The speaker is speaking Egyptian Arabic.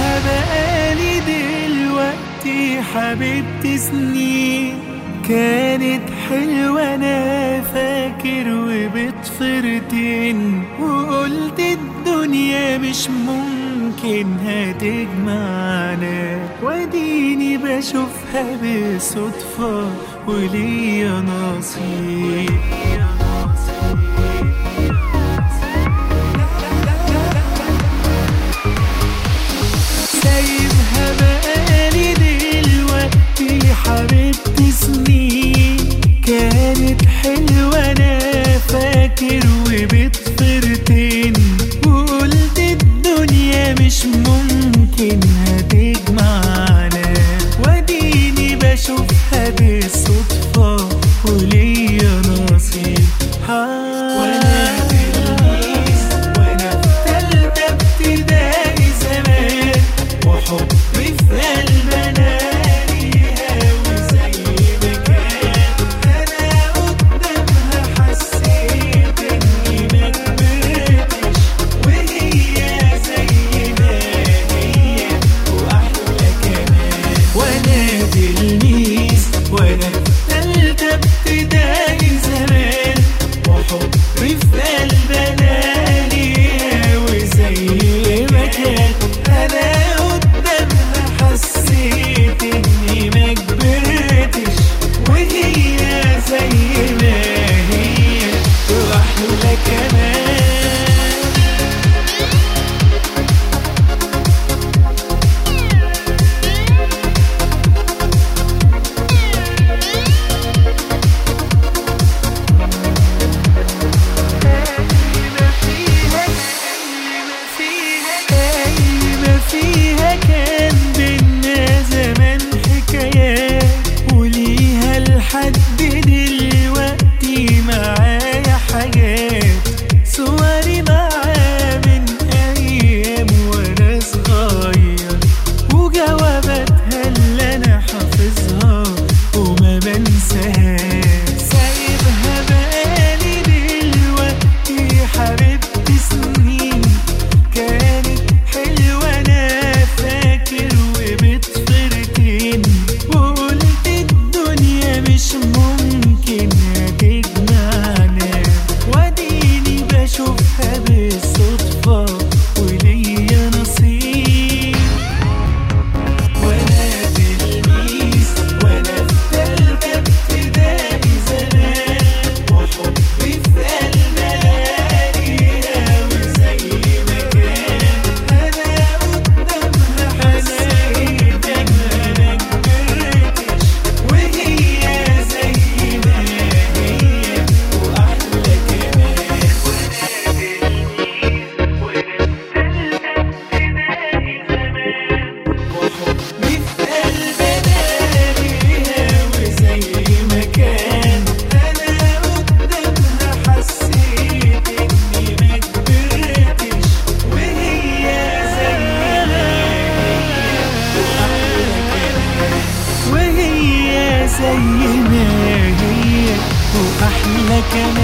سايبها بقالي دلوقتي حبيبتي سنين كانت حلوة أنا فاكر وبتفرتين وقلت الدنيا مش ممكن هتجمعنا واديني بشوفها بالصدفة وليا نصيب سايبها بقالي دلوقتي حبيبتي سنين كانت حلوة أنا فاكر وبتفرتين وقلت الدنيا مش ممكن هتجمعنا واديني بشوفها بالصدفة وليا نصيب وانا تلميذ وانا في تالتة ابتدائي زمان وحبي في قلبنا ليها وزي ما كان انا قدامها حسيت اني ما كبرتش وهي زي ما هي واحلى كمان وانا تلميذ وانا في تالتة ابتدائي زمان وحبي في قلبنا ليها وزي ما كان انا قدامها حسيت اني ما كبرتش وهي زي ما هي واحلى كمان ما فيها كان بينا زمان حكايات وليها لحد دلوقتي معايا حاجات صوري معاه من ايام وانا صغير وجواباتها اللي انا حافظها وما بنساهاش سايبها بقالي دلوقتي حبيبتي سنين كانت حلوة أنا فاكر وبتفرتين وقلت الدنيا مش ممكن هتجمعنا واديني بشوفها بالصدفة وليا نصيب وانا تلميذ وانا في تالتة ابتدائي زمان وحبي في قلبنا ليها وزي ما كان انا قدامها حسيت ان انا كبرتش وهي زي ما هي واحلى كمان وانا تلميذ وانا في تالتة ابتدائي زمان وحبي في قلبنا ليها وزي ما كان انا قدامها حسيت اني ما كبرتش وهي زي ما هي وهي زي ما هي واحلى كمان